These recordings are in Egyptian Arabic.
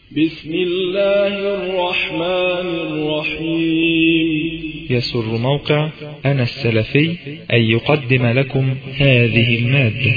بسم الله الرحمن الرحيم يسر موقع أنا السلفي أن يقدم لكم هذه المادة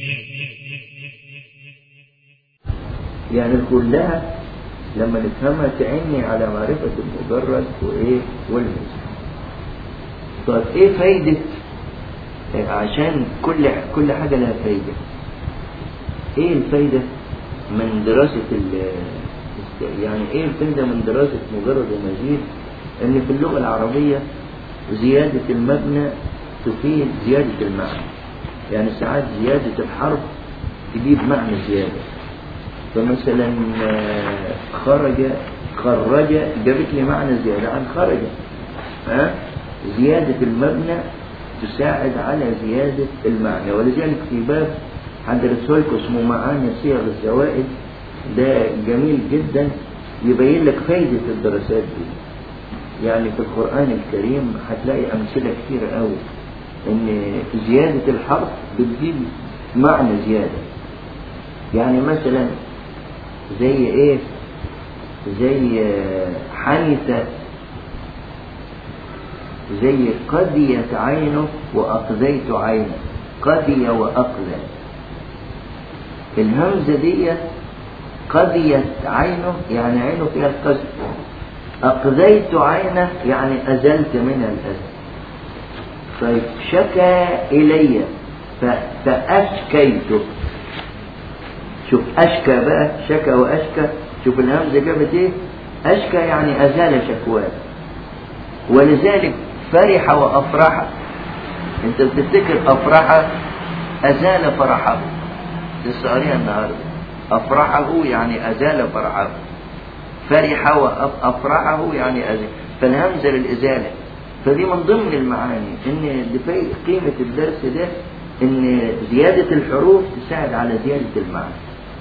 يعني كلها لما نفهمها تعني على معرفة المجرد وإيه والمثل طيب إيه فايدة عشان كل كل حاجة لها فايدة إيه الفايدة من دراسة ال يعني إيه الفايدة من دراسة مجرد ومزيد إن في اللغة العربية زيادة المبنى تفيد زيادة المعنى يعني ساعات زيادة الحرف تجيب معنى زيادة فمثلا خرج خرج جابت لي معنى زيادة عن خرج ها زيادة المبنى تساعد على زيادة المعنى ولذلك في باب هندرسه لكم اسمه معاني صيغ الزوائد ده جميل جدا يبين لك فايدة الدراسات دي يعني في القرآن الكريم هتلاقي أمثلة كتيرة قوي إن زيادة الحرف بتجيب معنى زيادة يعني مثلا زي ايه زي حنث زي قضيت عينه وأقذيت عينه قضي وأقذى الهمزة دي قضيت عينه يعني عينه فيها القذف أقذيت عينه يعني أزلت منها الأذى طيب شكى إلي فأشكيته شوف أشكى بقى شكى وأشكى شوف الهمزة جابت إيه أشكى يعني أزال شكواه ولذلك فرح وأفرح أنت بتفتكر أفرح أزال فرحه لسه قاريها النهارده أفرحه يعني أزال فرحه فرح وأفرحه يعني أزال فالهمزة للإزالة فدي من ضمن المعاني إن قيمة الدرس ده إن زيادة الحروف تساعد على زيادة المعنى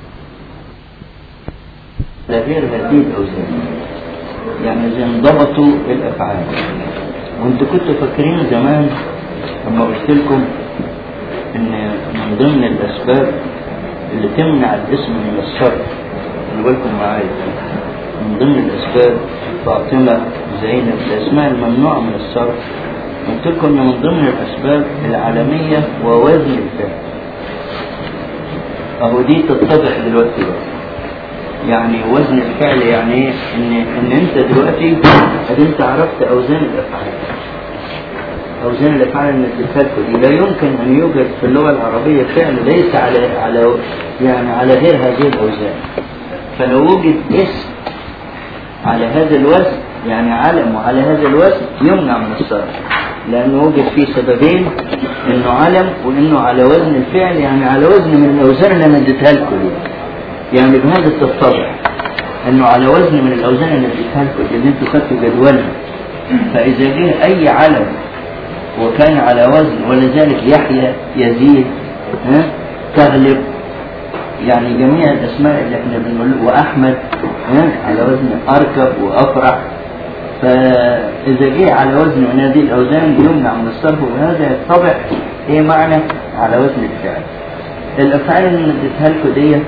لا غير هذه الأوزان يعني زي انضبطوا الأفعال وانتوا كنتوا فاكرين زمان لما قلت لكم ان من ضمن الأسباب اللي تمنع الاسم من الصرف خلي بالكم معايا من ضمن الأسباب فاطمة زينب الأسماء الممنوعة من الصرف قلت لكم ان من ضمن الأسباب العالمية ووزن الفعل أهو دي تتضح دلوقتي بقى يعني وزن الفعل يعني ايه ان ان انت دلوقتي ادي انت عرفت اوزان الافعال اوزان الافعال اللي بتتفكر دي لا يمكن ان يوجد في اللغه العربيه فعل ليس على على يعني على غير هذه الاوزان فلو وجد اسم على هذا الوزن يعني علم على هذا الوزن يمنع من الصرف لانه وجد فيه سببين انه علم وانه على وزن الفعل يعني على وزن من الاوزان اللي انا اديتها لكم دي يعني بهذا تتضح انه على وزن من الاوزان اللي اديتها لكم اللي انتوا خدتوا جدولها فاذا جه اي علم وكان على وزن ولذلك يحيى يزيد ها تغلب يعني جميع الاسماء اللي احنا بنقول واحمد ها على وزن اركب وافرح فاذا جه على وزن من هذه الاوزان يمنع من الصرف وهذا يتضح ايه معنى على وزن الفعل الافعال اللي اديتها لكم ديت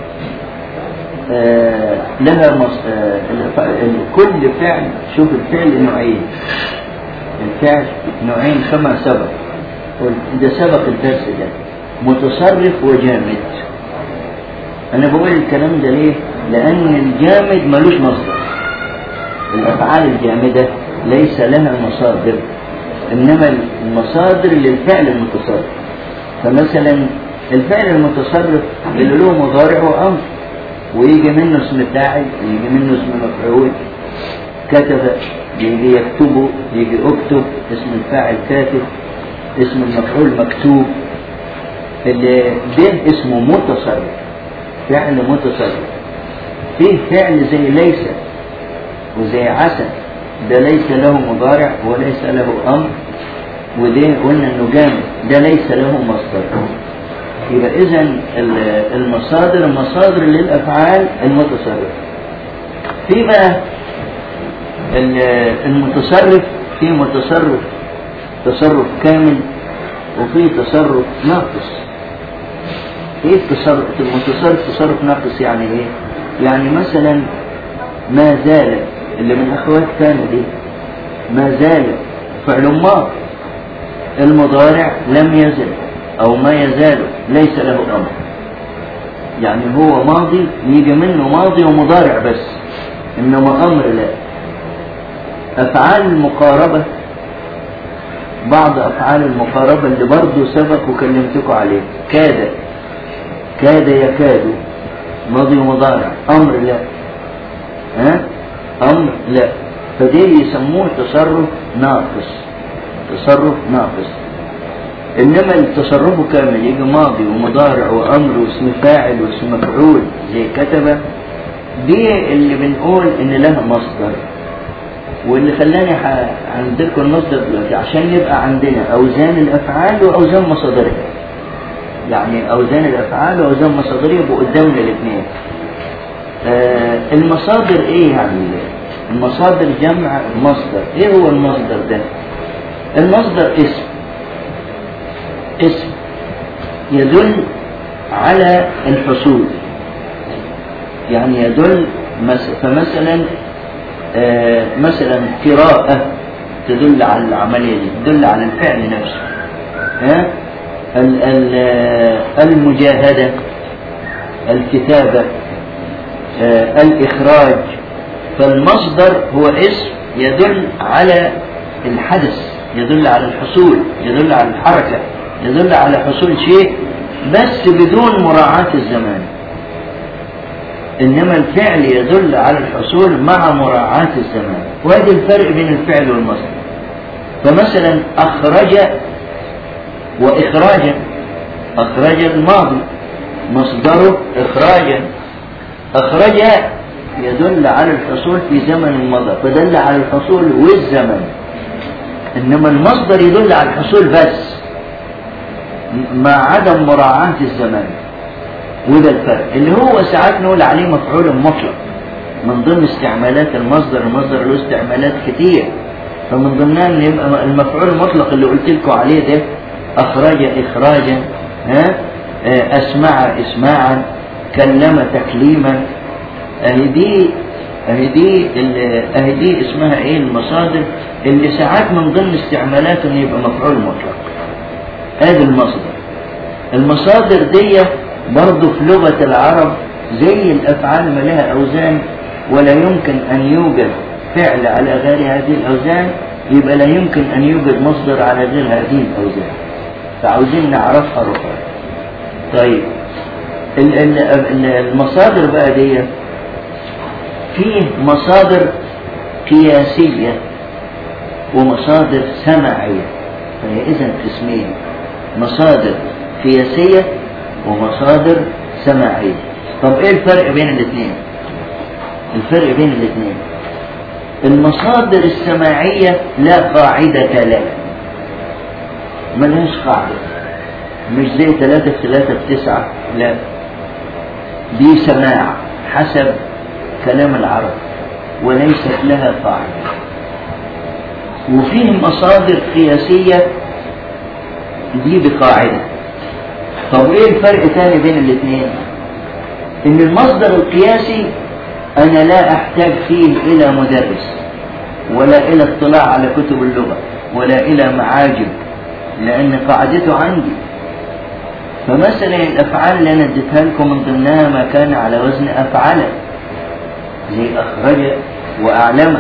آه لها مص... آه كل فعل شوف الفعل نوعين الفعل نوعين كما سبق ده سبق الدرس ده متصرف وجامد انا بقول الكلام ده ليه لان الجامد ملوش مصدر الافعال الجامده ليس لها مصادر انما المصادر للفعل المتصرف فمثلا الفعل المتصرف اللي له مضارع وامر ويجي منه اسم فاعل يجي منه اسم مفعول كتب يجي يكتبه يجي اكتب اسم الفاعل كاتب اسم المفعول مكتوب اللي ده اسمه متصرف فعل متصرف فيه فعل زي ليس وزي عسى ده ليس له مضارع وليس له امر وده قلنا انه جامد ده ليس له مصدر يبقى اذا المصادر مصادر للافعال المتصرفه في بقى المتصرف في متصرف تصرف كامل وفي تصرف ناقص ايه التصرف المتصرف تصرف ناقص يعني ايه يعني مثلا ما زالت اللي من اخوات كان دي ما زالت فعل ماض المضارع لم يزل او ما يزال ليس له امر يعني هو ماضي يجي منه ماضي ومضارع بس انما امر لا افعال المقاربه بعض افعال المقاربه اللي برضه سبق وكلمتكم عليه كاد كاد يكاد ماضي ومضارع امر لا ها امر لا فدي يسموه تصرف ناقص تصرف ناقص انما التصرف كامل يجي ماضي ومضارع وامر واسم فاعل واسم مفعول زي كتب دي اللي بنقول ان لها مصدر واللي خلاني هنديلكم المصدر دلوقتي عشان يبقى عندنا اوزان الافعال واوزان مصادرها يعني اوزان الافعال واوزان مصادرها يبقوا قدامنا الاثنين آه المصادر ايه يعني المصادر جمع مصدر ايه هو المصدر ده المصدر اسم اسم يدل على الحصول يعني يدل فمثلا آه مثلا قراءة تدل على العملية دي تدل على الفعل نفسه ها المجاهدة الكتابة آه الإخراج فالمصدر هو اسم يدل على الحدث يدل على الحصول يدل على الحركة يدل على حصول شيء بس بدون مراعاة الزمان إنما الفعل يدل على الحصول مع مراعاة الزمان وهذا الفرق بين الفعل والمصدر فمثلا أخرج وإخراجا أخرج الماضي مصدره إخراجا أخرج يدل على الحصول في زمن مضى فدل على الحصول والزمن إنما المصدر يدل على الحصول بس مع عدم مراعاة الزمان وده الفرق اللي هو ساعات نقول عليه مفعول مطلق من ضمن استعمالات المصدر المصدر له استعمالات كتير فمن ضمنها ان يبقى المفعول المطلق اللي قلت لكم عليه ده اخرج اخراجا ها اسمع اسماعا كلم تكليما اهي دي اهي دي اهي دي اسمها ايه المصادر اللي ساعات من ضمن استعمالاته ان يبقى مفعول مطلق ادي المصدر المصادر دي برضه في لغة العرب زي الأفعال ما لها أوزان ولا يمكن أن يوجد فعل على غير هذه الأوزان يبقى لا يمكن أن يوجد مصدر على غير هذه الأوزان فعاوزين نعرفها رفع طيب المصادر بقى دي فيه مصادر قياسية ومصادر سمعية فهي إذا قسمين مصادر قياسية ومصادر سماعية طب ايه الفرق بين الاثنين الفرق بين الاثنين المصادر السماعية لا قاعدة لها ملهاش قاعدة مش زي ثلاثة في ثلاثة في تسعة لا دي سماع حسب كلام العرب وليست لها قاعدة وفيه مصادر قياسية دي بقاعدة طب ايه الفرق تاني بين الاثنين ان المصدر القياسي انا لا احتاج فيه الى مدرس ولا الى اطلاع على كتب اللغة ولا الى معاجم لان قاعدته عندي فمثلا الافعال اللي انا اديتها لكم من ضمنها ما كان على وزن افعل زي اخرج واعلم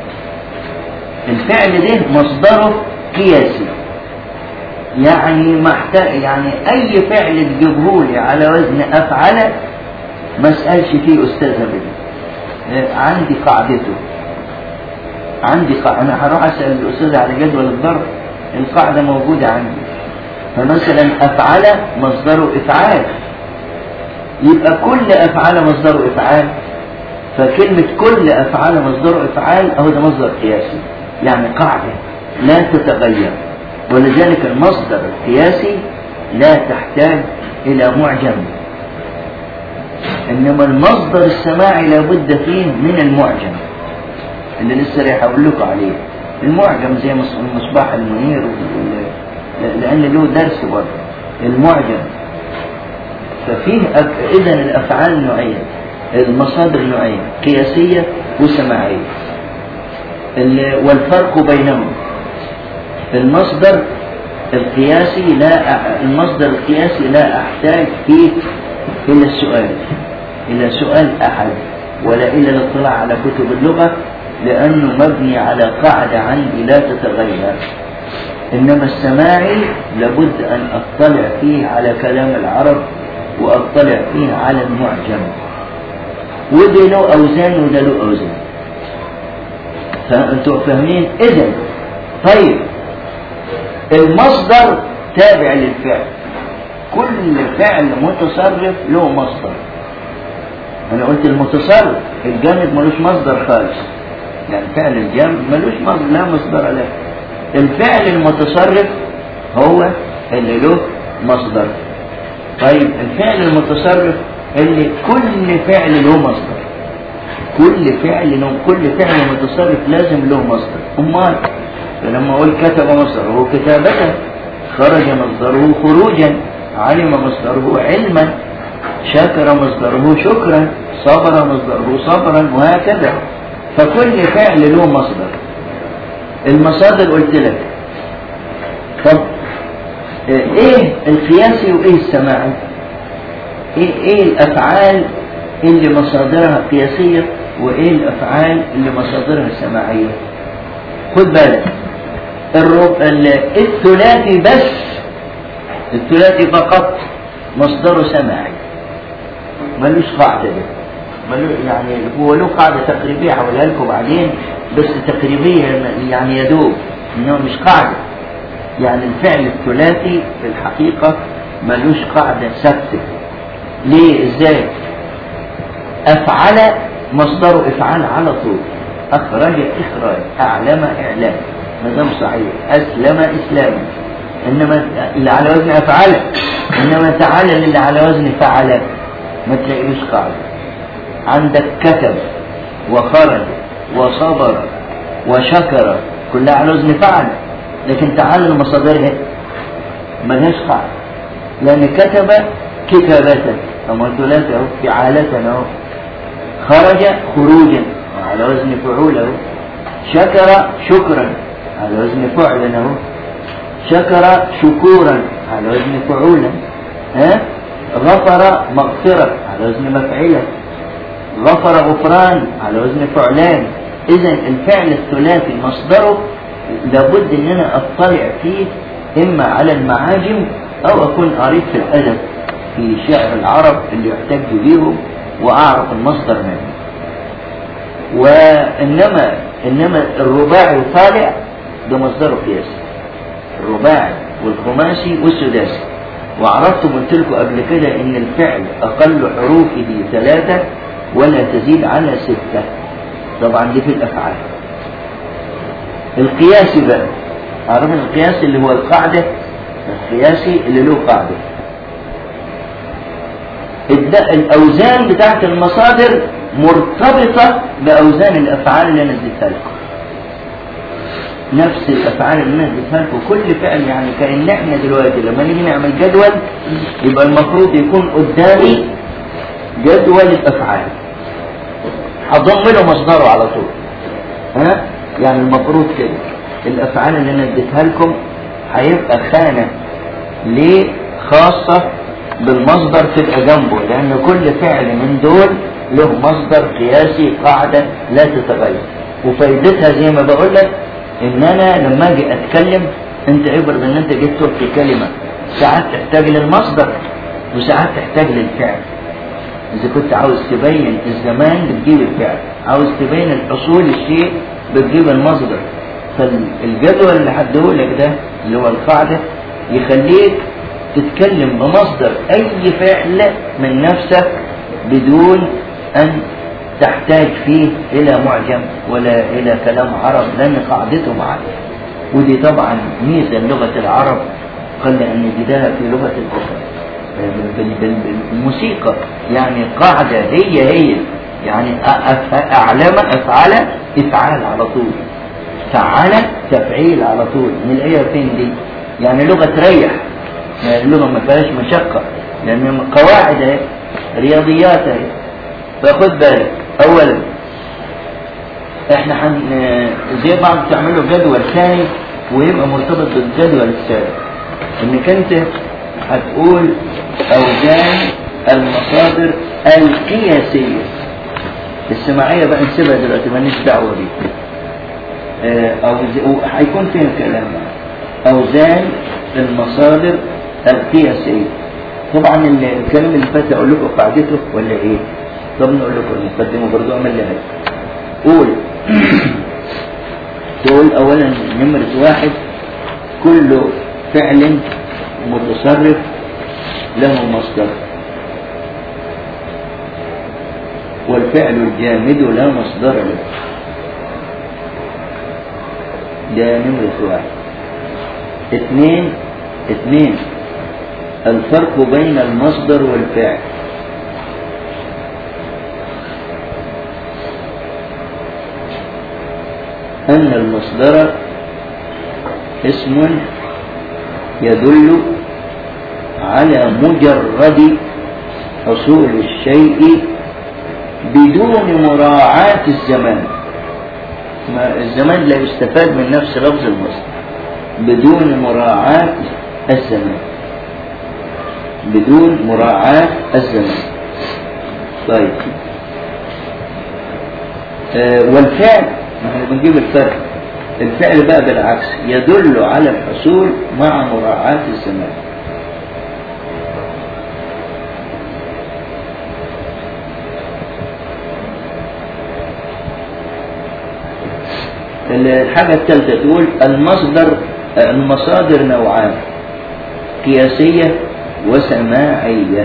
الفعل ده مصدره قياسي يعني محتاج يعني اي فعل تجيبه لي على وزن افعل ما اسالش فيه استاذ ابدا عندي قاعدته عندي قاعدة انا هروح اسال الاستاذ على جدول الضرب القاعده موجوده عندي فمثلا افعل مصدره افعال يبقى كل افعال مصدره افعال فكلمة كل أفعال مصدره إفعال أهو ده مصدر قياسي يعني قاعدة لا تتغير ولذلك المصدر القياسي لا تحتاج إلى معجم إنما المصدر السماعي لابد فيه من المعجم اللي لسه رايح أقول لكم عليه المعجم زي المصباح المنير لأن له درس برضه المعجم ففيه إذا الأفعال نوعين المصادر نوعين قياسية وسماعية ال- والفرق بينهم المصدر القياسي لا أ- المصدر القياسي لا أحتاج فيه إلى السؤال إلى سؤال أحد ولا إلى الاطلاع على كتب اللغة لأنه مبني على قاعدة عندي لا تتغير إنما السماعي لابد أن أطلع فيه على كلام العرب وأطلع فيه على المعجم وده له أوزان وده له أوزان فأنتم فاهمين إذا طيب المصدر تابع للفعل كل فعل متصرف له مصدر أنا قلت المتصرف الجامد ملوش مصدر خالص يعني فعل الجامد ملوش مصدر لا مصدر له الفعل المتصرف هو اللي له مصدر طيب الفعل المتصرف اللي كل فعل له مصدر كل فعل له كل فعل متصرف لازم له مصدر امال فلما اقول كتب مصدره كتابة خرج مصدره خروجا علم مصدره علما شكر مصدره شكرا صبر مصدره صبرا وهكذا فكل فعل له مصدر المصادر قلت لك طب ايه القياسي وايه السماعي ايه ايه الافعال اللي مصادرها قياسيه وايه الافعال اللي مصادرها سماعيه خد بالك الرب... ال- الثلاثي بس الثلاثي فقط مصدره سماعي ملوش قاعده ده ملو يعني هو له قاعده تقريبيه هقولها لكم بعدين بس تقريبيه يعني يدوب انه مش قاعده يعني الفعل الثلاثي في الحقيقه ملوش قاعده ثابته ليه ازاي افعل مصدره افعال على طول اخرج اخراج اعلم اعلام نظام صحيح اسلم اسلاما انما اللي على وزن افعل انما تعالى اللي على وزن فعل ما تلاقيش قاعده عندك كتب وخرج وصبر وشكر كلها على وزن فعل لكن تعال المصادرها ملهاش قاعده لان كتب كتابة أما ثلاثة أهو فعالة أهو خرج خروجا على وزن فعول أهو شكر شكرا على وزن فعل أهو شكر شكورا على وزن فعولا ها غفر مغفرة على وزن مفعلة غفر غفران على وزن فعلان إذا الفعل الثلاثي مصدره لابد إن أنا أطلع فيه إما على المعاجم أو أكون قريت في الأدب في شعر العرب اللي يحتج بيهم وأعرف المصدر منه وإنما إنما الرباعي طالع ده مصدره قياسي الرباعي والخماسي والسداسي وعرفت قلت لكم قبل كده إن الفعل أقل حروفه ثلاثة ولا تزيد على ستة طبعا دي في الأفعال القياسي بقى عرفنا القياسي اللي هو القاعدة القياسي اللي له قاعدة الأوزان بتاعت المصادر مرتبطة بأوزان الأفعال اللي أنا اديتها لكم نفس الأفعال اللي أنا اديتها لكم كل فعل يعني كأن احنا دلوقتي لما نيجي نعمل جدول يبقى المفروض يكون قدامي جدول الأفعال هضم له مصدره على طول ها يعني المفروض كده الأفعال اللي أنا اديتها لكم هيبقى خانة ليه خاصة بالمصدر تبقى جنبه لأن كل فعل من دول له مصدر قياسي قاعدة لا تتغير وفايدتها زي ما بقول لك إن أنا لما أجي أتكلم أنت افرض إن أنت جيت تلقي كلمة ساعات تحتاج للمصدر وساعات تحتاج للفعل إذا كنت عاوز تبين الزمان بتجيب الفعل عاوز تبين الحصول الشيء بتجيب المصدر فالجدول اللي هديهولك ده اللي هو القاعدة يخليك تتكلم بمصدر أي فعل من نفسك بدون أن تحتاج فيه إلى معجم ولا إلى كلام عرب لأن قاعدته معك ودي طبعا ميزة لغة العرب قل أن نجدها في لغة الأخرى بالموسيقى يعني قاعدة هي هي يعني أعلم أفعل إفعال على طول فعل تفعيل على طول نلاقيها فين دي يعني لغة تريح يعني اللغة ما فيهاش مشقة لأن قواعد اهي رياضيات اهي فخد بالك اولا احنا حن زي بعض تعملوا جدول ثاني ويبقى مرتبط بالجدول السابق انك انت هتقول اوزان المصادر القياسيه السماعيه بقى نسيبها دلوقتي مالناش دعوه بيها آه، او هيكون فيها كلام اوزان المصادر القياسيه طبعا الكلام اللي فات اقول لكم قاعدته ولا ايه طب نقول لكم المقدمه برضه اعمل لها قول تقول اولا نمرة واحد كل فعل متصرف له مصدر والفعل الجامد لا مصدر له ده نمرة واحد اثنين اثنين الفرق بين المصدر والفعل أن المصدر اسم يدل على مجرد حصول الشيء بدون مراعاة الزمان ما الزمان لا يستفاد من نفس لفظ المصدر بدون مراعاة الزمان بدون مراعاة الزمان طيب آه والفعل ما احنا بنجيب الفرق الفعل بقى بالعكس يدل على الحصول مع مراعاة الزمان الحاجة الثالثة تقول المصدر المصادر نوعان قياسية وسماعية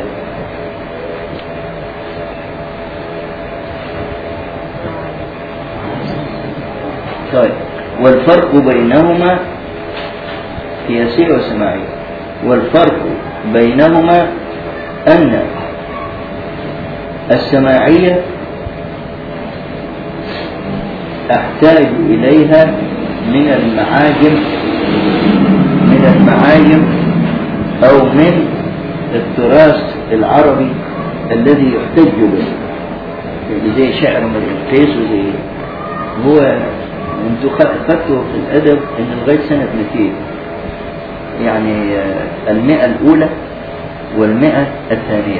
طيب والفرق بينهما قياسية وسماعية والفرق بينهما أن السماعية أحتاج إليها من المعاجم من المعاجم أو من التراث العربي الذي يحتج به يعني زي شعر مريم قيس وزي هو انتوا خدتوا في الأدب إن لغاية سنة 200 يعني المئة الأولى والمئة الثانية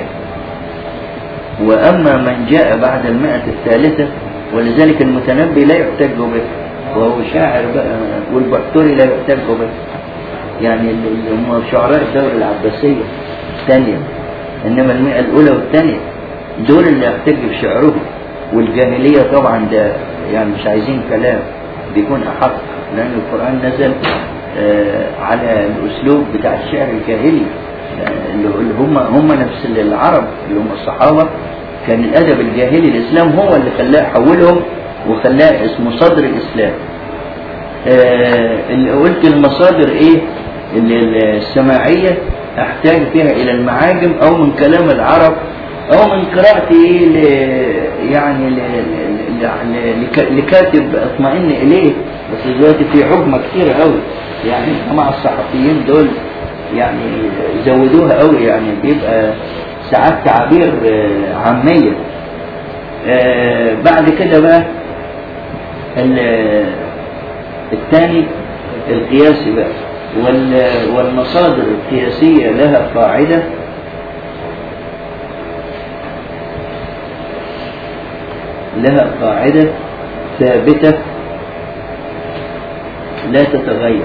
وأما من جاء بعد المئة الثالثة ولذلك المتنبي لا يحتج به وهو شاعر بقى والبحتري لا يحتج به يعني اللي هم شعراء الدولة العباسية الثانية إنما المئة الأولى والثانية دول اللي يحتج بشعرهم والجاهلية طبعا ده يعني مش عايزين كلام بيكون أحق لأن القرآن نزل آه على الأسلوب بتاع الشعر الجاهلي اللي هم هم نفس العرب اللي هم الصحابة كان الأدب الجاهلي الإسلام هو اللي خلاه حولهم وخلاه اسمه صدر الإسلام آه اللي قلت المصادر إيه اللي السماعية أحتاج فيها إلى المعاجم أو من كلام العرب أو من قراءتي ل يعني ل... ل... لكاتب اطمئن إليه بس دلوقتي في حكمة كتير قوي يعني مع الصحفيين دول يعني زودوها قوي يعني بيبقى ساعات تعابير عامية بعد كده بقى الثاني القياسي بقى والمصادر القياسية لها قاعدة لها قاعدة ثابتة لا تتغير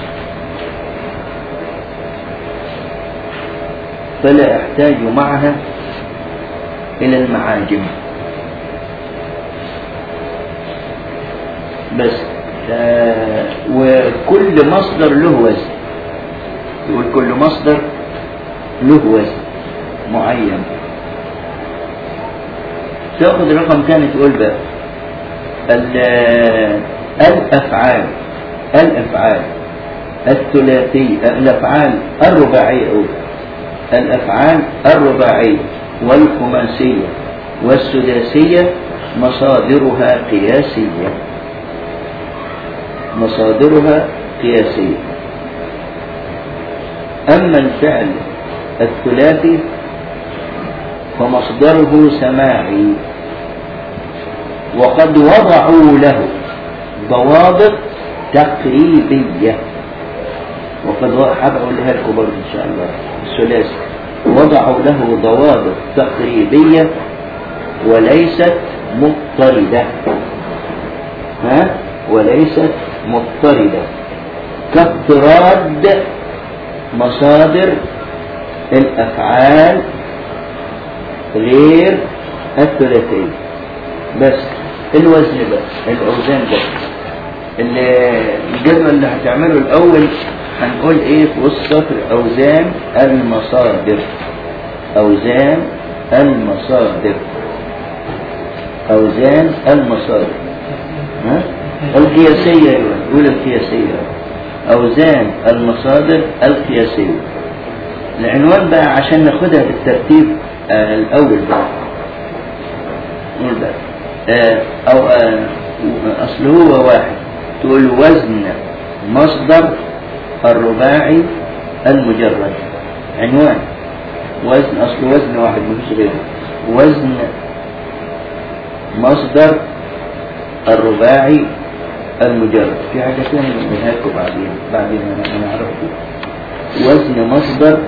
فلا احتاج معها الى المعاجم بس آه وكل مصدر له وزن يقول كل مصدر له وزن معين تاخذ رقم ثاني تقول بقى الافعال الافعال الثلاثيه الافعال الرباعيه أولا الأفعال الرباعية والخماسية والسداسية مصادرها قياسية مصادرها قياسية أما الفعل الثلاثي فمصدره سماعي وقد وضعوا له ضوابط تقريبية وقد هبقى أقولها لكم برضه إن شاء الله الثلاثي وضعوا له ضوابط تقريبية وليست مضطردة ها وليست مضطردة كاضطراد مصادر الأفعال غير الثلاثية بس الوزن بس الأوزان بس الجدول اللي هتعمله الأول هنقول إيه في وسط السطر أوزان المصادر أوزان المصادر أوزان المصادر ها؟ القياسية يقول القياسية أوزان المصادر القياسية العنوان بقى عشان ناخدها بالترتيب آه الأول بقى نقول بقى آه أو آه أصل هو واحد تقول وزن مصدر الرباعي المجرد عنوان وزن أصل وزن واحد مفيش غيره وزن مصدر الرباعي المجرد في حاجة ثانية نقولها لكم بعدين بعدين أنا أنا عرفت وزن مصدر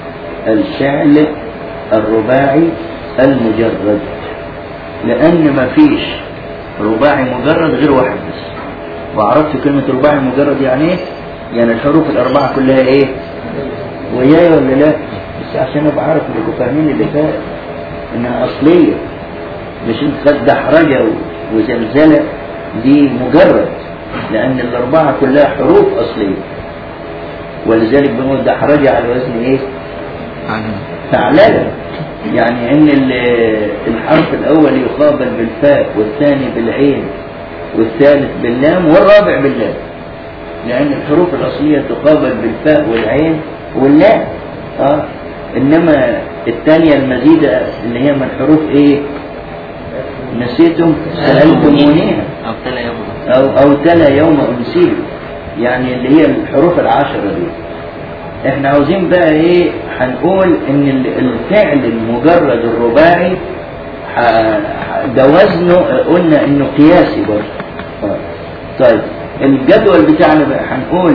الفعل الرباعي المجرد لأن ما فيش رباعي مجرد غير واحد بس وعرفت كلمة رباعي مجرد يعني ايه؟ يعني الحروف الأربعة كلها ايه؟ وياي ولا لا؟ بس عشان ابقى عارف انكم فاهمين اللي فات انها أصلية مش انت خد دحرجة وزلزلة دي مجرد لأن الأربعة كلها حروف أصلية ولذلك بنقول دحرجة على وزن ايه؟ ثعلبة يعني ان الحرف الاول يقابل بالفاء والثاني بالعين والثالث باللام والرابع باللام لان الحروف الاصليه تقابل بالفاء والعين واللام اه انما الثانيه المزيده اللي هي من حروف ايه نسيتم سالتمونيها أو تلا يوم او او تلا يوم انسيه يعني اللي هي الحروف العشره دي احنا عاوزين بقى ايه هنقول ان الفعل المجرد الرباعي ده وزنه قلنا انه قياسي برضه طيب الجدول بتاعنا بقى هنقول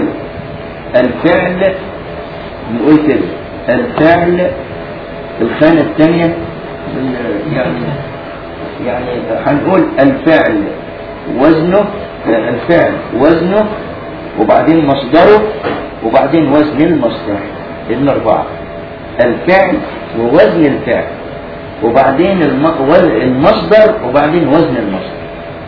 الفعل نقول كده الفعل الخانة الثانية يعني يعني هنقول الفعل وزنه الفعل وزنه وبعدين مصدره وبعدين وزن المصدر الأربعة الفعل ووزن الفعل وبعدين المصدر وبعدين وزن المصدر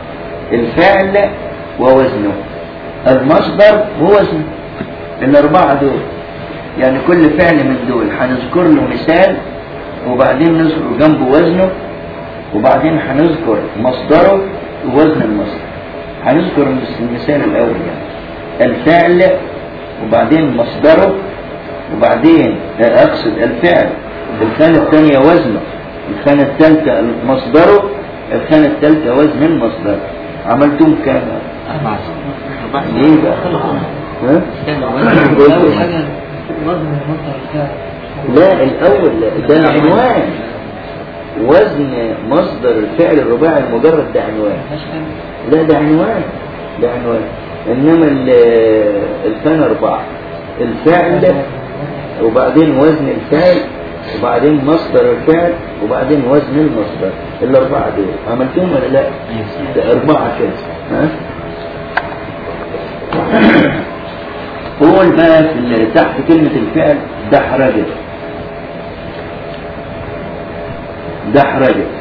الفعل ووزنه المصدر ووزنه الأربعة دول يعني كل فعل من دول هنذكر له مثال وبعدين نذكر جنبه وزنه وبعدين هنذكر مصدره ووزن المصدر هنذكر المثال الأول يعني الفعل وبعدين مصدره وبعدين أقصد الفعل الخانة الثانية وزنه الخانة الثالثة مصدره الخانة الثالثة وزن المصدر عملتم كام؟ أربعة أربعة ليه بقى؟ ها؟ أول حاجة وزن المصدر الفعل لا الأول لا، ده العنوان وزن مصدر الفعل الرباعي المجرد ده عنوان مفيهاش كلمة. لا ده عنوان ده عنوان إنما ال- الفعل أربعة الفعل وبعدين وزن الفعل وبعدين مصدر الفعل وبعدين وزن المصدر الأربعة دول عملتهم ولا لا؟ ده أربعة كده ها؟ قول بقى في ال- تحت كلمة الفعل دحرجة دحرجة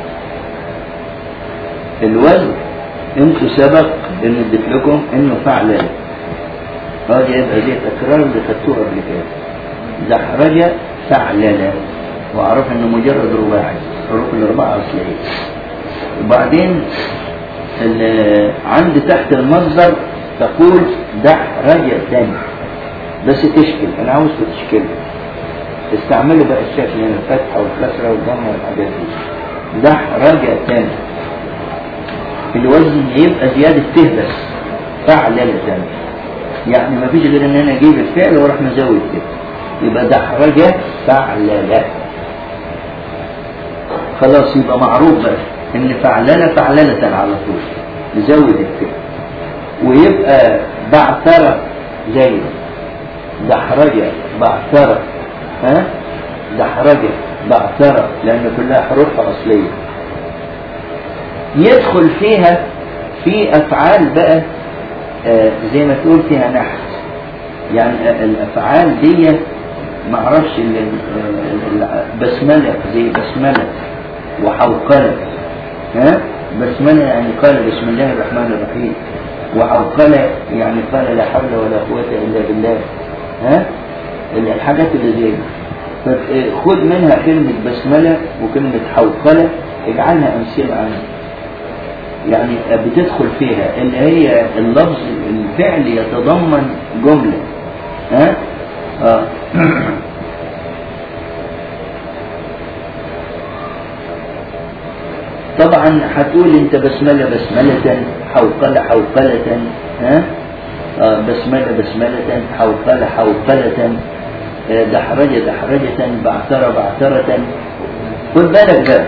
الوزن انتوا سبق ان اديت لكم انه فعل هذا يبقى دي تكرار اللي خدتوه قبل كده دحرجة فعللة واعرف انه مجرد رباعي حروف الاربعة اصلية وبعدين ال- عند تحت المصدر تقول دحرجة تاني بس تشكل انا عاوز تشكل استعملوا بقى الشكل هنا الفتحة والكسرة والضمة والحاجات دي دحرجة تاني الوزن يبقى زيادة ته بس فعللة تاني يعني ما فيش غير ان انا اجيب الفعل واروح مزود كده يبقى دحرجة فعللة خلاص يبقى معروف بقى ان فعلله فعلله على طول نزود الفعل ويبقى بعثرة زي دحرجة بعثرة ها دحرجة بعثرة لأن كلها حروفها أصلية يدخل فيها في أفعال بقى آه زي ما تقول فيها نحت يعني آه، الأفعال دي معرفش ال- ال- ال- بسملة زي بسملة وحوقلة ها بسملة يعني قال بسم الله الرحمن الرحيم وحوقلة يعني قال لا حول ولا قوة إلا بالله ها الحاجات اللي زي دي طب خد منها كلمة بسملة وكلمة حوقلة اجعلها أمثلة عنها يعني بتدخل فيها اللي هي اللفظ الفعل يتضمن جملة ها آه. طبعا هتقول انت بسملة بسملة حوقلة حوقلة ها آه بسملة بسملة حوقلة حوقلة آه، دحرجة دحرجة بعثرة بعثرة خد بالك بقى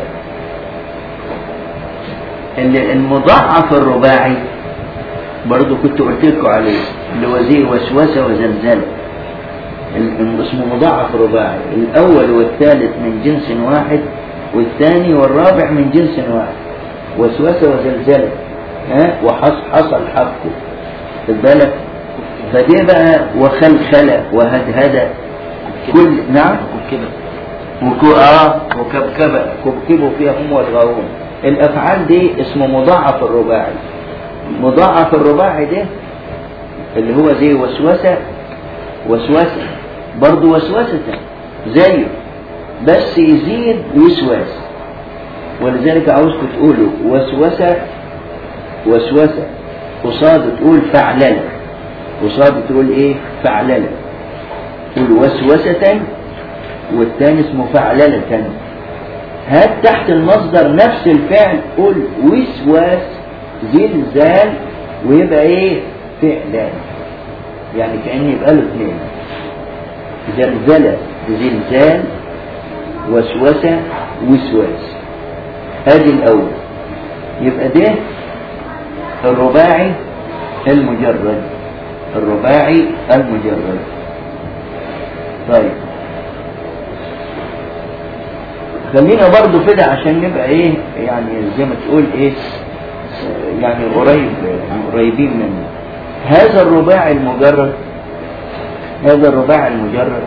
ال- المضاعف الرباعي برضو كنت قلت لكم عليه اللي هو زي وسوسة وزلزلة ال- اسمه مضاعف رباعي الأول والثالث من جنس واحد والثاني والرابع من جنس واحد وسوسة وزلزلة ها وحصل حقه خد بالك فدي بقى وخلخلة وهدهدة كل نعم كده وكو اه وكبكبة كبكبوا فيها هم والغاوون الافعال دي اسمه مضاعف الرباعي مضاعف الرباعي ده اللي هو زي وسوسة وسوسة برضه وسوسة زيه بس يزيد وسواس ولذلك عاوزكم تقولوا وسوسة وسوسة قصاد تقول فعللة قصاد تقول ايه فعللة تقول وسوسة والثاني اسمه فعللة هات تحت المصدر نفس الفعل قول وسواس زلزال ويبقى ايه فعلان يعني كأن يبقى له اثنين زلزلة زلزال وسوسة وسواس ادي الاول يبقى ده الرباعي المجرد الرباعي المجرد طيب خلينا برضو كده عشان نبقى ايه يعني زي ما تقول ايه يعني قريب قريبين منه هذا الرباعي المجرد هذا الرباعي المجرد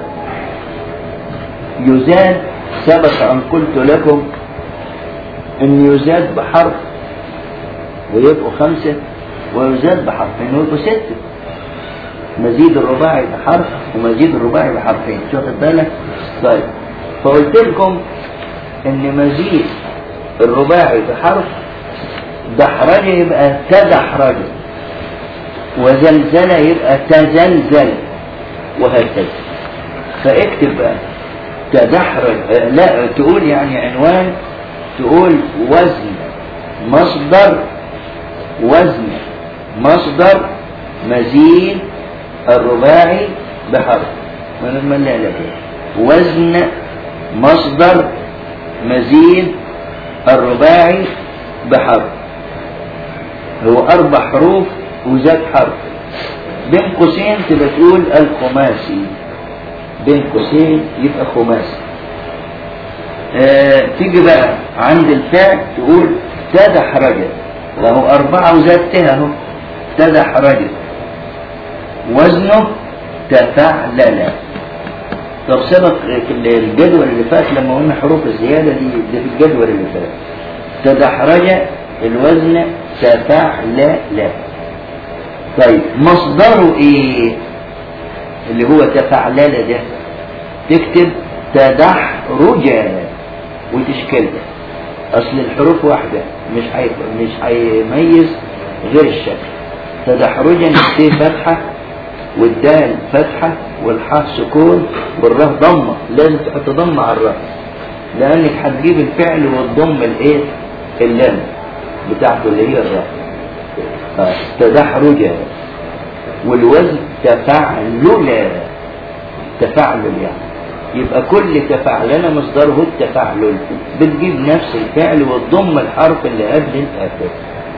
يزاد سبق ان قلت لكم ان يزاد بحرف ويبقوا خمسة ويزاد بحرفين ويبقوا ستة مزيد الرباعي بحرف ومزيد الرباعي بحرفين شو واخد بالك؟ طيب فقلت لكم ان مزيد الرباعي بحرف دحرجة يبقى تدحرج وزلزلة يبقى تزلزل وهكذا فاكتب بقى تدحرج آه، لا تقول يعني عنوان تقول وزن مصدر وزن مصدر مزيد الرباعي بحرف من من لا لا وزن مصدر مزيد الرباعي بحرف هو أربع حروف وزاد حرف بين قوسين تبقى تقول الخماسي بين قوسين يبقى خماسي آه تيجي بقى عند الفعل تقول تدحرجت وهو أربعة وزاد ته أهو تدحرجت وزنه تفعلل طب سبق في الجدول اللي فات لما قلنا حروف الزيادة دي ده في الجدول اللي فات تدحرج الوزن تفعلل طيب مصدره ايه اللي هو تفعلل ده تكتب تدحرج وتشكلها اصل الحروف واحدة مش حي... مش هيميز غير الشكل تدحرجا الت فتحة والدال فتحة والحاء سكون والراء ضمة لازم تحط ضمة على الراء لانك هتجيب الفعل وتضم الايه اللام بتاعته اللي هي الراء آه، تدحرجا والوزن تفعللا تفعلل يعني يبقى كل تفاعلنا مصدره التفاعل بتجيب نفس الفعل وتضم الحرف اللي قبل الآخر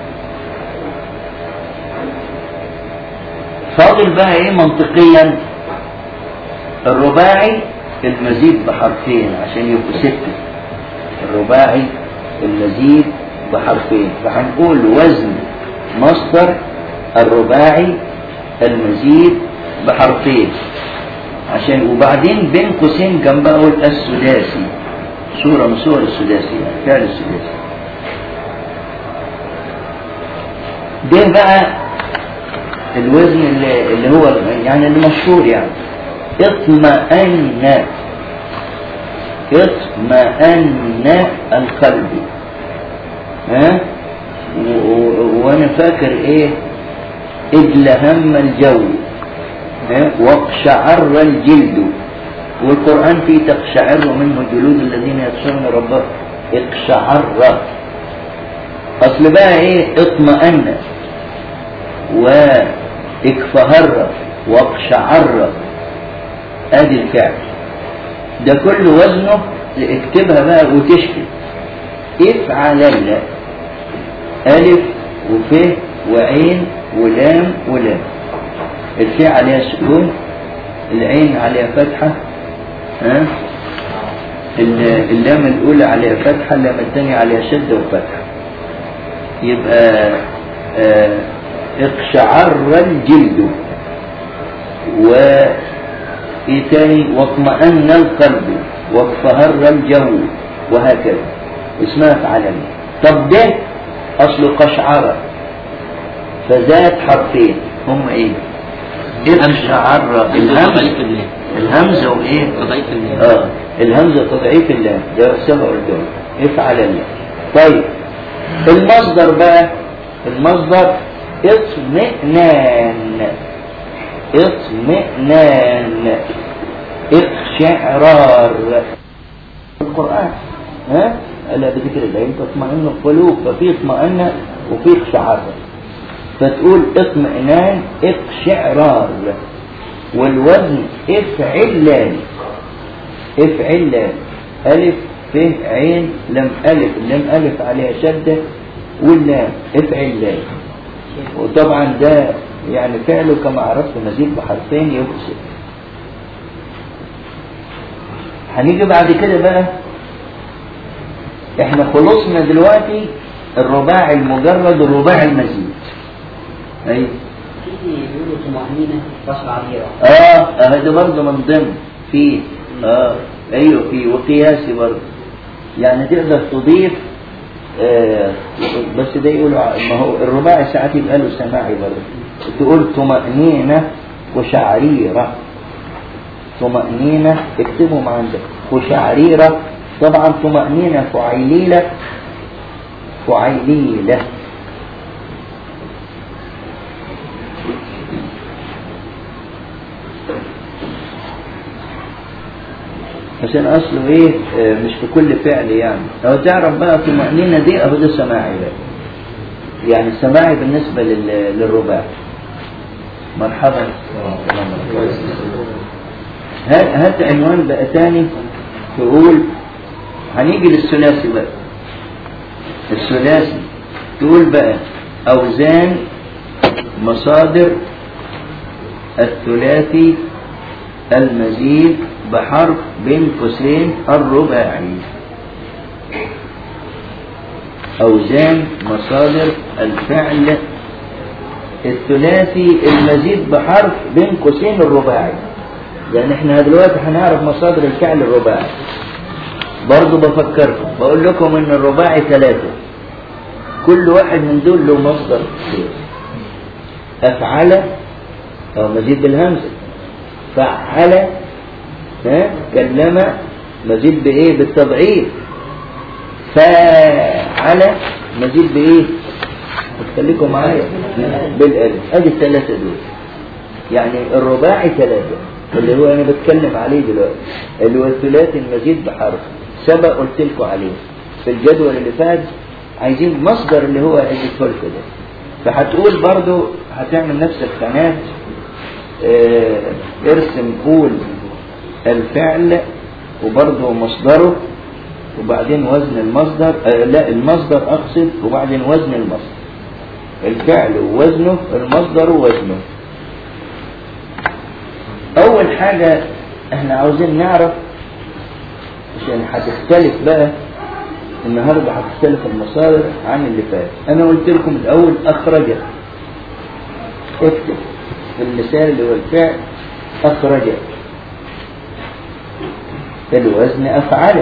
فاضل بقى ايه منطقيا الرباعي المزيد بحرفين عشان يبقوا ستة الرباعي المزيد بحرفين فهنقول وزن مصدر الرباعي المزيد بحرفين عشان وبعدين بين قوسين جنبها اقول السداسي صورة من صور السداسي يعني فعل السداسي ده بقى الوزن اللي, اللي هو يعني اللي مشهور يعني اطمأن اطمأن القلب ها و- و- وانا فاكر ايه ادلهم الجو ها؟ واقشعر الجلد والقرآن فيه تقشعر منه جلود الذين يخشون ربهم اقشعر اصل بقى ايه اطمأن واكفهر واقشعر ادي الفعل ده كل وزنه اكتبها بقى وتشكل افعلن ألف وف وعين ولام ولام الفاء عليها سكون العين عليها فتحة ها ال- اللام الأولى عليها فتحة اللام الثانية عليها شدة وفتحة يبقى آه، اقشعر الجلد و إيه تاني واطمأن القلب واقفهر الجو وهكذا اسمها فعلن طب ده أصل قشعرة فزاد حرفين هم إيه؟ اقشعر الهمز الهمزة وإيه؟ تضعيف اللام اه الهمزة تضعيف اللام ده سبع الدول افعل الله طيب المصدر بقى المصدر اطمئنان اطمئنان اقشعرار القرآن ها ألا بذكر الله انت تطمئن القلوب ففي اطمئن وفي اقشعار فتقول اطمئنان اقشعرار والوزن افعلان افعلان ألف ف عين لم ألف لم ألف عليها شدة واللام افعلان وطبعا ده يعني فعله كما عرفت مزيد بحرفين يقصد هنيجي بعد كده بقى احنا خلصنا دلوقتي الرباعي المجرد والرباعي المزيد ايوه في بيقولوا طمأنينة بشر عبيرة اه هذا برضه من ضمن في اه ايوه في وقياسي برضه يعني تقدر تضيف آه بس ده يقولوا ع- ما هو الرباعي ساعات يبقى له سماعي برضه تقول طمأنينة وشعريرة طمأنينة اكتبهم عندك وشعريرة طبعا طمأنينة فعيليلة فعيليلة عشان اصله ايه آه، مش في كل فعل يعني لو تعرف بقى طمأنينة دي اهو ده سماعي بقى يعني سماعي بالنسبة لل- للرباع مرحبا هات هات عنوان بقى تاني تقول هنيجي للثلاثي بقى الثلاثي تقول بقى أوزان مصادر الثلاثي المزيد بحرف بين قوسين الرباعي أوزان مصادر الفعل الثلاثي المزيد بحرف بين قوسين الرباعي يعني احنا دلوقتي هنعرف مصادر الفعل الرباعي برضو بفكركم بقول لكم ان الرباعي ثلاثة كل واحد من دول له مصدر أفعل أو مزيد بالهمزة فعل ها كلم مزيد بإيه بالتضعيف فعل مزيد بإيه خليكم معايا بالألف أدي الثلاثة دول يعني الرباعي ثلاثة اللي هو أنا بتكلم عليه دلوقتي اللي هو الثلاثي المزيد بحرف سبق قلت لكم عليه في الجدول اللي فات عايزين مصدر اللي هو الفلك ده فهتقول برضو هتعمل نفس القناة اه ارسم قول الفعل وبرضه مصدره وبعدين وزن المصدر آه لا المصدر أقصد وبعدين وزن المصدر الفعل ووزنه المصدر ووزنه أول حاجة احنا عاوزين نعرف عشان هتختلف بقى النهارده هتختلف المصادر عن اللي فات انا قلت لكم الاول اخرج اكتب في المثال اللي هو الفعل اخرج الوزن افعل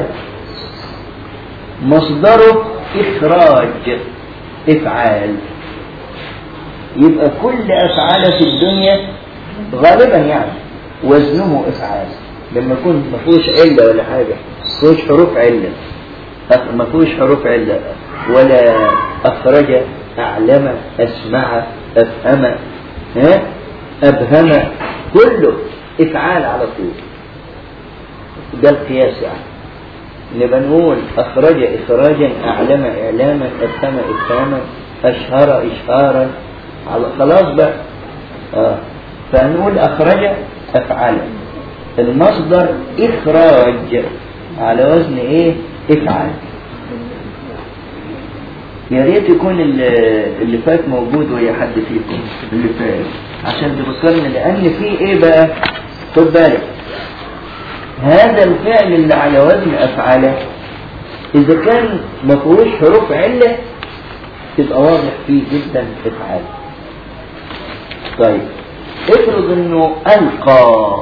مصدره اخراج افعال يبقى كل افعال في الدنيا غالبا يعني وزنه افعال لما يكون ما فيهوش عله ولا حاجه ما فيهوش حروف عله ما فيهوش حروف عله ولا اخرج اعلم اسمع افهم ها ابهم كله افعال على طول ده القياس يعني نبقى نقول اخرج اخراجا اعلم اعلاما افهم افهاما اشهر اشهارا على- خلاص بقى آه. فنقول اخرج افعل المصدر اخراج على وزن ايه افعل يا ريت يكون اللي اللي فات موجود ويا حد فيكم اللي فات عشان تفكرني لان في ايه بقى خد بالك هذا الفعل اللي على وزن افعله اذا كان ما فيهوش حروف عله تبقى واضح فيه جدا افعال طيب افرض انه القى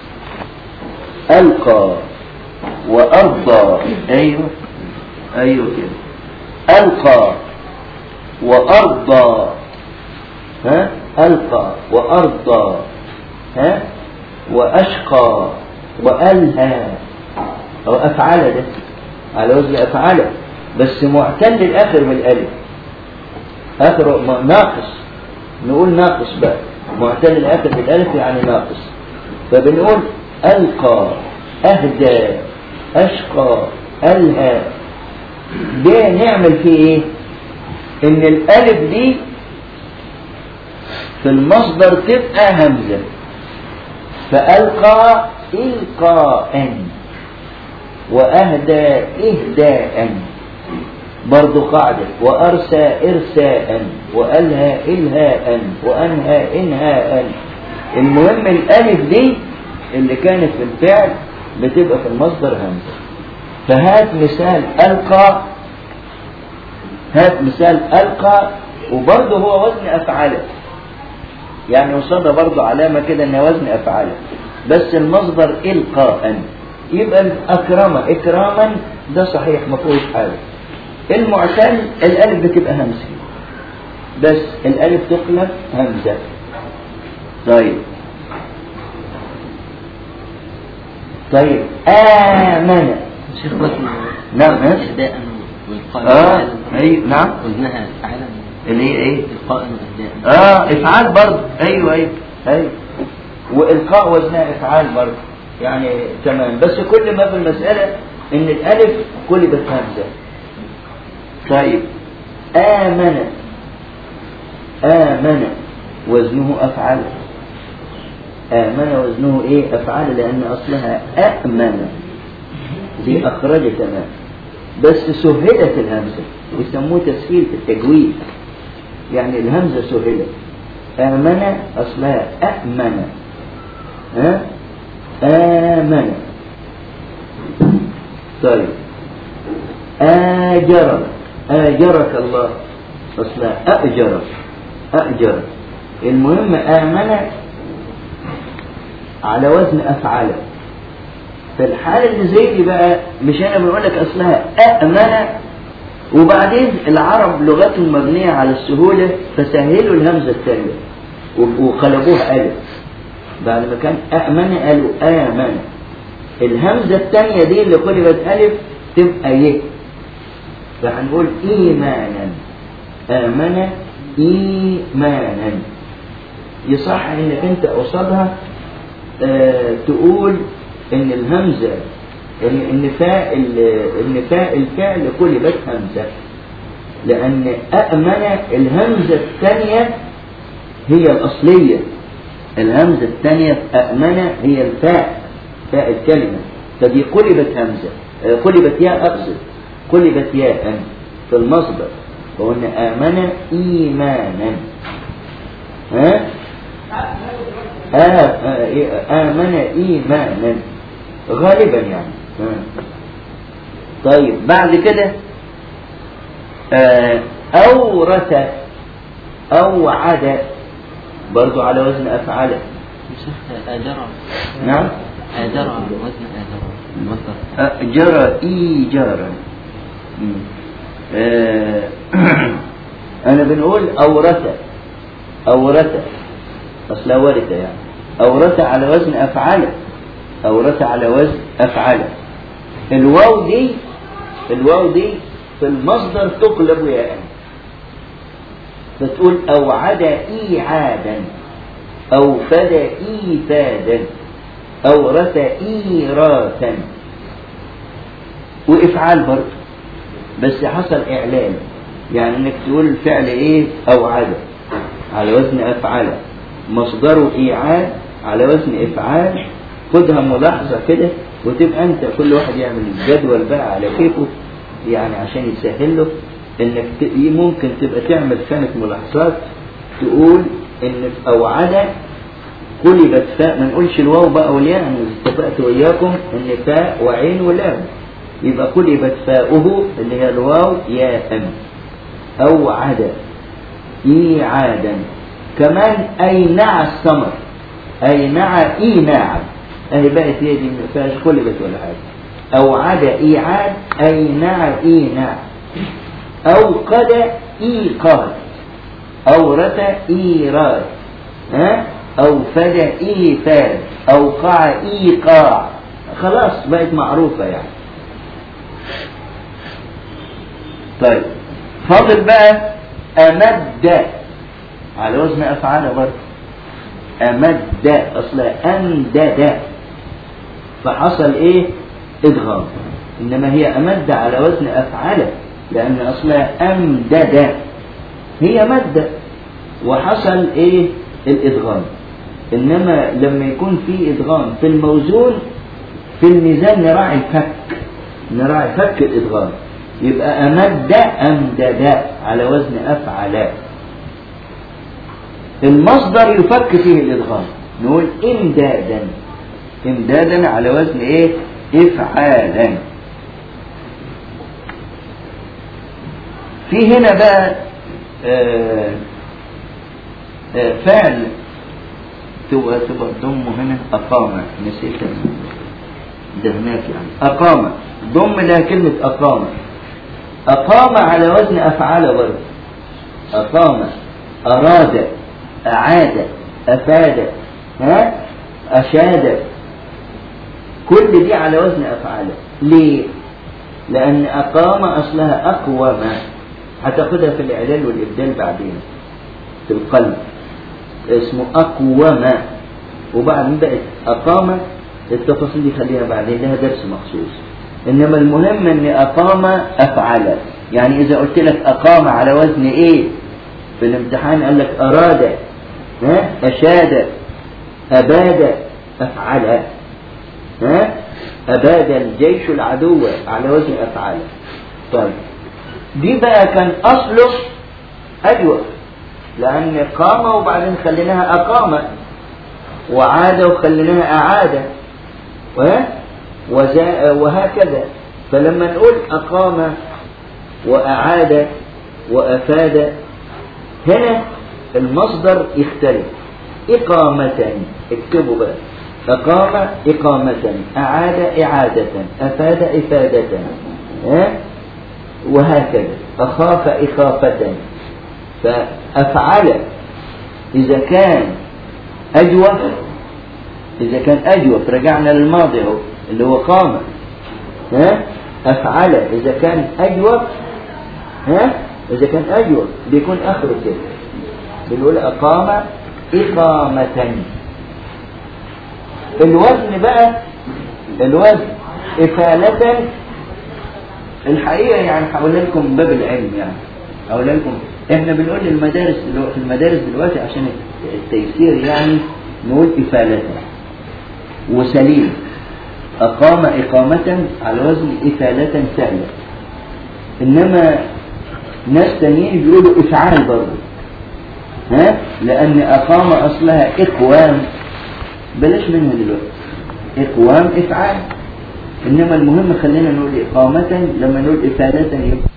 القى وارضى ايوه ايوه كده القى وارضى ها القى وارضى ها واشقى والهى او افعل ده على وزن افعل بس معتل الاخر بالالف اخر م- ناقص نقول ناقص بقى معتل الاخر بالالف يعني ناقص فبنقول القى اهدى اشقى الهى ده نعمل فيه ايه ان الالف دي في المصدر تبقى همزه فالقى القاء واهدى اهداء برضو قاعدة وأرسى إرساء وألهى إلهاء وأنهى إنهاء المهم الألف دي اللي كانت في الفعل بتبقى في المصدر همزة فهات مثال ألقى هات مثال ألقى وبرضه هو وزن أفعله يعني قصادها برضه علامة كده إنها وزن أفعله بس المصدر إلقاء يبقى أكرم إكراما ده صحيح ما فيهوش حاجة المعتل الألف بتبقى همزة بس الألف تقلب همزة طيب طيب آمن شيخ بس نعم ها؟ إهداء والقاء اه اي نعم وزنها فعلا اللي هي ايه إلقاء وإهداء اه افعال برضه ايوه ايوه ايوه والقاء وزنها افعال برضه يعني تمام بس كل ما في المساله ان الالف قلبت همزه طيب امن امن وزنه افعل امن وزنه ايه افعل لان اصلها امن دي اخرج تمام بس سهلت الهمزه يسموه تسهيل في التجويد يعني الهمزة سهلت آمن أصلها أأمن ها آمن طيب آجر آجرك الله أصلها أأجر أأجر المهم آمن على وزن أفعل في الحالة اللي زي دي بقى مش أنا بنقول لك أصلها أأمن وبعدين العرب لغتهم مبنية على السهولة فسهلوا الهمزة الثانية وقلبوها ألف بعد ما كان أأمن قالوا آمن الهمزة الثانية دي اللي قلبت ألف تبقى ي فهنقول إيمانا آمن إيمانا يصح إنك أنت قصادها آه تقول إن الهمزة ان ان فاء ان فاء الفعل قلبت همزه لان أأمن الهمزه الثانيه هي الاصليه الهمزه الثانيه في أأمن هي الفاء فاء الكلمه فدي قلبت همزة آه، قلبت ياء أقصد قلبت ياء في المصدر وقلنا آمن إيمانا ها آه آه إيه، آمن إيمانا غالبا يعني آه. طيب بعد كده آه أورث أوعد برضو على وزن أفعل شيخ آجرة نعم آجرة وزن آجرة المصدر آه، جرى إيجارا مم. آه، أنا بنقول أورث أورث أصلا ورث يعني أورث على وزن أفعل أورث على وزن أفعل الواو دي الواو دي في المصدر تقلب ياء فتقول أوعد إيعادا أوفد إيفادا أورث إيراثا وإفعال برضه بس حصل إعلان يعني إنك تقول الفعل إيه أوعد على وزن أفعل مصدره إيعاد على وزن إفعال خدها ملاحظة كده وتبقى أنت كل واحد يعمل الجدول بقى على كيفه يعني عشان يسهل له إنك ت- ممكن تبقى تعمل خانة ملاحظات تقول إن في أوعد قلبت فاء ما نقولش الواو بقى والياء انا اتفقت وياكم ان فاء وعين ولام يبقى قلبت فاؤه اللي هي الواو ياء او عدا ايعادا كمان اينع الثمر اينع ايناعا اهي بقت هي دي ما فيهاش قلبت ولا حاجه او عدا ايعاد اينع ايناع او قد ايقاد اورث ايراد ها أوفد إيفاد أوقع إيقاع خلاص بقت معروفة يعني طيب فاضل بقى أمد على وزن أفعال برضه أمد أصلا أمدد فحصل إيه إدغام إنما هي أمد على وزن أفعال لأن أصلها أمدد هي مد وحصل إيه الإدغام إنما لما يكون في إدغام في الموزون في الميزان نراعي الفك نراعي فك الإدغام يبقى أمد أمدد على وزن أفعل المصدر يفك فيه الإدغام نقول إمدادا إمدادا على وزن إيه إفعالا في هنا بقى آه آه فعل تبقى تبقى ضمه هنا أقام نسيت ده هناك يعني أقام ضم لها كلمة أقام أقام على وزن أفعال برضه أقام أراد أعاد أفاد ها أشاد كل دي على وزن أفعال ليه؟ لأن أقام أصلها أقوم هتاخدها في الإعلال والإبدال بعدين في القلب اسمه أقوم وبعدين بقت أقام التفاصيل دي خليها بعدين لها درس مخصوص إنما المهم إن أقام أفعل يعني إذا قلت لك أقام على وزن إيه في الامتحان قال لك أراد ها أشاد أباد أفعل ها أباد الجيش العدو على وزن أفعال طيب دي بقى كان أصله أجوف لأن قام وبعدين خليناها أقام وعاد وخليناها أعاد وهكذا فلما نقول أقام وأعاد وأفاد هنا المصدر يختلف إقامة اكتبوا بقى أقام إقامة أعاد إعادة أفاد إفادة ها؟ وهكذا أخاف إخافة فأفعل إذا كان أجوف إذا كان أجوف رجعنا للماضي اهو اللي هو قام ها أفعل إذا كان أجوف ها إذا كان أجوف بيكون آخره كده بنقول أقام إقامة الوزن بقى الوزن إفالة الحقيقة يعني هقول لكم باب العلم يعني هقول لكم احنا بنقول للمدارس دلوقتي في المدارس دلوقتي عشان التيسير يعني نقول إفالة وسليم أقام إقامة على وزن إفالة سهلة إنما ناس تانيين بيقولوا إفعال برضه ها لأن أقام أصلها إقوام بلاش منها دلوقتي إقوام إفعال إنما المهم خلينا نقول إقامة لما نقول إفادة يبقى